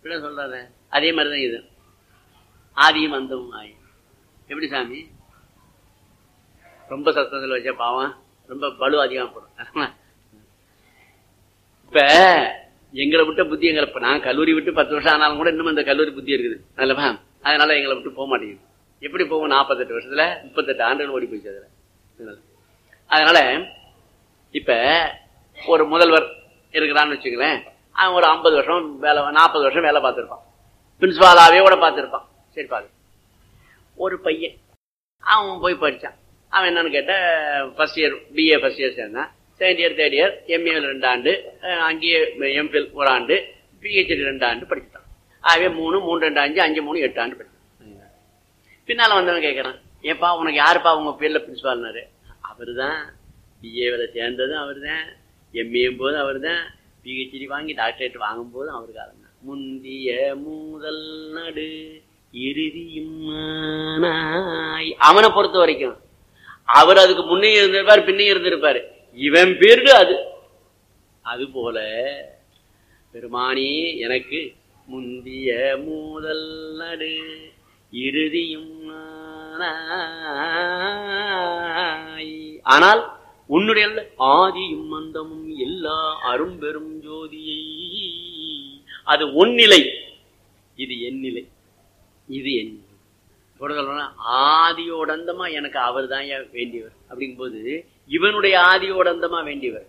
இப்படி சொல்றாரு அதே மாதிரிதான் இது ஆதியும் அந்தமும் ஆய் எப்படி சாமி ரொம்ப சத்தத்தில் வச்சா பாவம் ரொம்ப பலு அதிகமா போடும் இப்ப எங்களை விட்ட புத்தி எங்களை இப்ப நான் கல்லூரி விட்டு பத்து வருஷம் ஆனாலும் கூட இன்னும் அந்த கல்லூரி புத்தி இருக்குது அல்லவா அதனால எங்களை விட்டு போக மாட்டேங்குது எப்படி போகும் நாற்பத்தெட்டு வருஷத்துல முப்பத்தெட்டு ஆண்டுகள் ஓடி போயிடுச்சு அதுல அதனால. அதனால இப்ப ஒரு முதல்வர் இருக்கிறான்னு வச்சுங்களேன் அவன் ஒரு ஐம்பது வருஷம் வேலை நாற்பது வருஷம் வேலை பார்த்துருப்பான் பிரின்சிபாலாவே கூட பார்த்துருப்பான் சரி பாரு ஒரு பையன் அவன் போய் படிச்சான் அவன் என்னன்னு கேட்டா first year BA first year சேர்ந்தான் செகண்ட் இயர் தேர்ட் இயர் எம்ஏவில் ரெண்டு ஆண்டு அஹ் அங்கேயே எம்ஃபில் ஒரு ஆண்டு பிஹெச்டி ரெண்டு ஆண்டு படிச்சுட்டான் ஆகவே மூணு மூணு ரெண்டு அஞ்சு அஞ்சு மூணு எட்டு ஆண்டு படிச்சான் பின்னால வந்தவன் கேட்கறான் ஏப்பா உனக்கு யாருப்பா உங்க பேர்ல பிரின்சிபால்னாரு அவர் தான் பிஏவில் சேர்ந்ததும் அவர் தான் எம்ஏயும் போதும் அவர் தான் பிஹெச்டி வாங்கி டாக்டரேட் வாங்கும் போதும் அவர் காலம் தான் முந்திய முதல் நடு இறுதியும் நானாய். அவனை பொறுத்த வரைக்கும் அவர் அதுக்கு முன்னே இருந்திருப்பார் பின்னே இருந்திருப்பாரு இவன் பேரு அது அது போல பெருமானி எனக்கு முந்திய மூதல் நடு இறுதியும் நானாய். ஆனால் உன்னுடைய அல்ல, ஆதியும் மந்தமும் எல்லா அரும்பெரும் ஜோதியை அது ஒன்னிலை இது என் நிலை இது என் நிலை. இப்படி சொல்றேன்னா, ஆதியோடந்தமா எனக்கு அவர் தான் வேண்டியவர் அப்படிங்கும்போது இவனுடைய ஆதியோடந்தமா வேண்டியவர்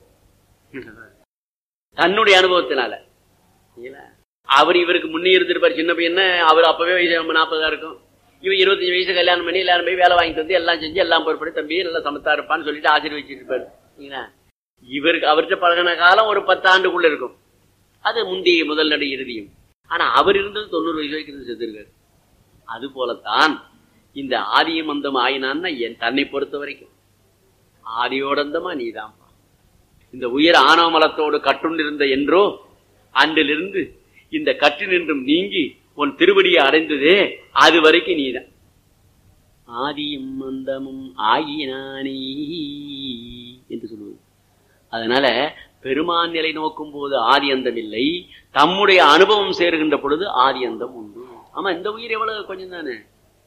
தன்னுடைய அனுபவத்தினால இல்ல? அவர் இவருக்கு முன்னே இருந்திருப்பார் சின்ன பையன் அவர் அப்பவே வயசு நம்ம நாற்பதா இருக்கும் இவன் இருபத்தஞ்சு வயசு கல்யாணம் பண்ணி எல்லாரும் போய் வேலை வாங்கி தந்து எல்லாம் செஞ்சு எல்லாம் பொறுப்படி தம்பி நல்லா சமத்தா இருப்பான்னு சொல்லிட்டு ஆசீர்வச்சிட்டு இருப்பாரு சரிங்களா? இவருக்கு அவர்கிட்ட பழகின காலம் ஒரு பத்து ஆண்டுக்குள்ள இருக்கும் அது முந்தைய முதல் நடு இறுதியும் ஆனா அவர் இருந்தது தொண்ணூறு வயசு வரைக்கும் இருந்து செத்துருக்காரு அது போலத்தான் இந்த ஆதியும் அந்தம் ஆயினான்னா என் தன்னை பொறுத்த வரைக்கும் ஆதியோடந்தமா நீதான்ப்பா இந்த உயர் ஆணவமலத்தோடு கட்டுண்டிருந்த என்றோ அன்றிலிருந்து இந்த கட்டு நின்றும் நீங்கி உன் திருவடியை அடைந்ததே அது வரைக்கும் நீதான் ஆதியும் அந்தமும் ஆகினானே என்று சொல்லுவது அதனால பெருமான் நிலை நோக்கும் போது ஆதி அந்தம் இல்லை தம்முடைய அனுபவம் சேருகின்ற பொழுது ஆதி அந்தம் உண்டு ஆமா இந்த உயிர் எவ்வளவு கொஞ்சம் தானே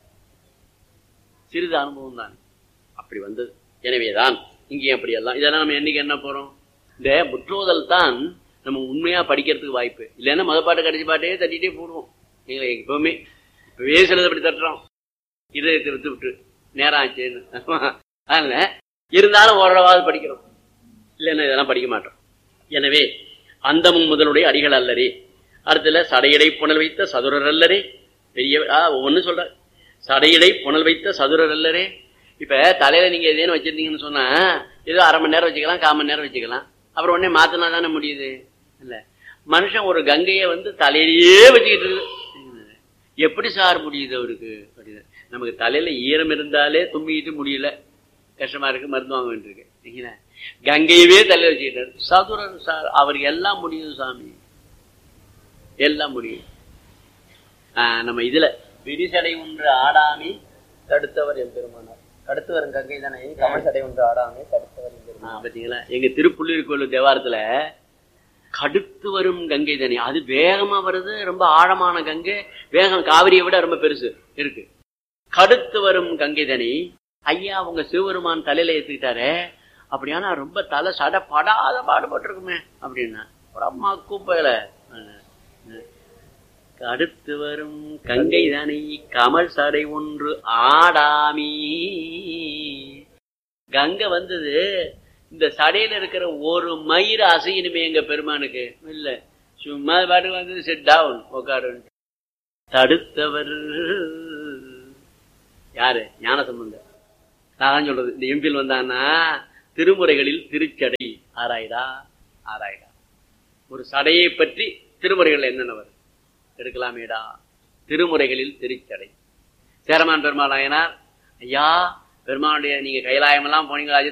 சிறிது அனுபவம் தான் அப்படி வந்தது எனவேதான் இங்கேயும் அப்படி எல்லாம் இதெல்லாம் நம்ம என்னைக்கு என்ன போறோம் இந்த முற்றோதல் தான் நம்ம உண்மையா படிக்கிறதுக்கு வாய்ப்பு இல்லைன்னா மத பாட்டு கடைசி பாட்டே தட்டிட்டே போடுவோம் நீங்களே எப்பவுமே இப்பவே சிலது அப்படி தட்டுறோம் இதயத்தை விட்டு விட்டு நேரம் ஆச்சுன்னு அதனால இருந்தாலும் ஓரளவாவது படிக்கிறோம் இல்லைன்னா இதெல்லாம் படிக்க மாட்டோம் எனவே அந்தமும் முதலுடைய அடிகள் அல்லரே அடுத்துல சடையடை புனல் வைத்த சதுரர் அல்லரே பெரிய ஒன்னு சொல்ற சடையடை புனல் வைத்த சதுரர் அல்லரே இப்ப தலையில நீங்க எதேன்னு வச்சிருந்தீங்கன்னு சொன்னா ஏதோ அரை மணி நேரம் வச்சுக்கலாம் கால் மணி நேரம் வச்சுக்கலாம் அப்புறம் உடனே மாத்தினா தானே முடியுது இல்ல மனுஷன் ஒரு கங்கையை வந்து தலையிலேயே வச்சுக்கிட்டு இருக்கு எப்படி சார் முடியுது அவருக்கு அப்படின்னு நமக்கு தலையில ஈரம் இருந்தாலே தும்பிக்கிட்டு முடியல கஷ்டமா இருக்கு மருந்து வாங்க வேண்டியிருக்கு சரிங்களா? கங்கையவே தலையில வச்சுக்கிட்டாரு சதுரன் சார் அவருக்கு எல்லாம் முடியும் சாமி எல்லாம் முடியும் ஆஹ் நம்ம இதுல விரிசடை ஒன்று ஆடாமி தடுத்தவர் என் பெருமானார் கடுத்து கங்கை தானே கமல் சடை ஒன்று ஆடாமே தடுத்தவர் எம்பெருமான். ஆஹ் பாத்தீங்களா எங்க திருப்புள்ளிர் கோயில் தேவாரத்துல கடுத்து வரும் கங்கை தானே அது வேகமா வருது ரொம்ப ஆழமான கங்கை வேகம் காவிரியை விட ரொம்ப பெருசு இருக்கு கடுத்து வரும் கங்கை தானே ஐயா உங்க சிவபெருமான் தலையில ஏத்துக்கிட்டாரே அப்படியானா ரொம்ப தலை சடை படாத பாடுபட்டிருக்குமே அப்படின்னா ஒரு அம்மா கூப்பையில அடுத்து வரும் கங்கை தானே கமல் சடை ஒன்று ஆடாமி கங்கை வந்தது இந்த சடையில இருக்கிற ஒரு மயிர் அசையணுமே எங்க பெருமானுக்கு இல்ல சும்மா பாட்டு வந்து செட் டவுன் உட்காரு தடுத்தவர் யாரு ஞான சம்பந்தர் நான் தான் சொல்றது இந்த எம்பில் வந்தான்னா திருமுறைகளில் திருச்சடை ஆராய்டா ஆராய்டா ஒரு சடையை பற்றி திருமுறைகள் என்னென்ன வரும் எடுக்கலாமேடா திருமுறைகளில் திருச்சடை சேரமான் பெருமாள் நாயனார் ஐயா பெருமானுடைய நீங்க கைலாயம் எல்லாம் போனீங்களா